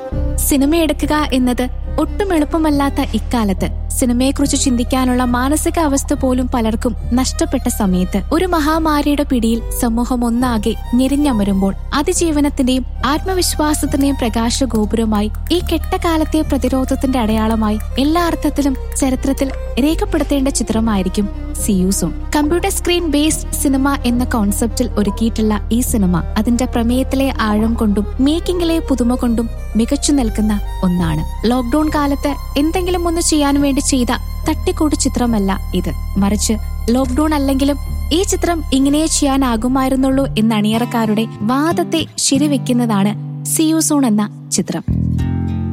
cinema എടുക്കുക എന്നത് ഒട്ടും എളുപ്പമല്ലാത്ത ഇക്കാലത്ത് സിനിമയെക്കുറിച്ച് ചിന്തിക്കാനുള്ള മാനസിക അവസ്ഥ പോലും പലർക്കും നഷ്ടപ്പെട്ട സമയത്ത് ഒരു മഹാമാരിയുടെ പിടിയിൽ സമൂഹം ഒന്നാകെ ഞെരിഞ്ഞമരുമ്പോൾ അതിജീവനത്തിന്റെയും ആത്മവിശ്വാസത്തിന്റെയും പ്രകാശ ഗോപുരമായി ഈ കെട്ടകാലത്തെ പ്രതിരോധത്തിന്റെ അടയാളമായി എല്ലാ അർത്ഥത്തിലും ചരിത്രത്തിൽ രേഖപ്പെടുത്തേണ്ട ചിത്രമായിരിക്കും സിയൂസോൺ കമ്പ്യൂട്ടർ സ്ക്രീൻ ബേസ്ഡ് സിനിമ എന്ന കോൺസെപ്റ്റിൽ ഒരുക്കിയിട്ടുള്ള ഈ സിനിമ അതിന്റെ പ്രമേയത്തിലെ ആഴം കൊണ്ടും മേക്കിംഗിലെ പുതുമ കൊണ്ടും മികച്ചു നിൽക്കുന്ന ഒന്നാണ് ലോക്ക്ഡൌൺ കാലത്ത് എന്തെങ്കിലും ഒന്ന് ചെയ്യാൻ വേണ്ടി ചെയ്ത തട്ടിക്കൂട്ട് ചിത്രമല്ല ഇത് മറിച്ച് ലോക്ക്ഡൌൺ അല്ലെങ്കിലും ഈ ചിത്രം ഇങ്ങനെ ചെയ്യാനാകുമായിരുന്നുള്ളൂ എന്ന അണിയറക്കാരുടെ വാദത്തെ ശരിവെക്കുന്നതാണ് സിയൂസോൺ എന്ന ചിത്രം